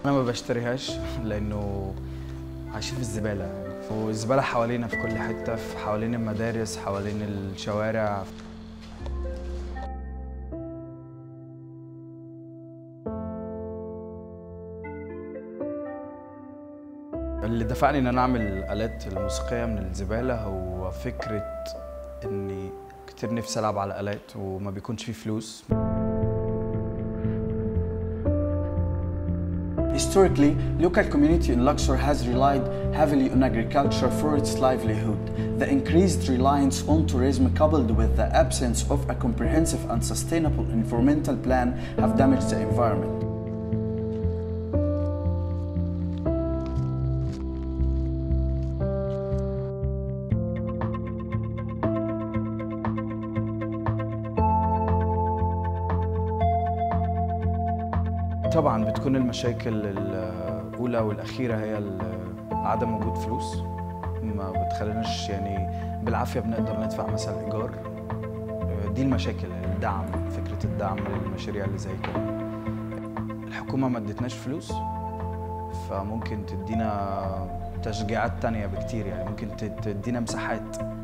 انا ما بشتريهاش لانه عايشين في الزباله والزباله حوالينا في كل حته في حوالين المدارس حوالين الشوارع اللي دفعني ان انا اعمل الالات الموسيقيه من الزباله هو فكره اني كتير نفسي العب على الات وما بيكونش فيه فلوس Historically, local community in Luxor has relied heavily on agriculture for its livelihood. The increased reliance on tourism coupled with the absence of a comprehensive and sustainable environmental plan have damaged the environment. طبعا بتكون المشاكل الاولى والاخيره هي ال- عدم وجود فلوس ما بتخليناش يعني بالعافيه بنقدر ندفع مثلا ايجار دي المشاكل الدعم فكره الدعم للمشاريع اللي زي كده الحكومه ما ادتناش فلوس فممكن تدينا تشجيعات تانية بكتير يعني ممكن ت- تدينا مساحات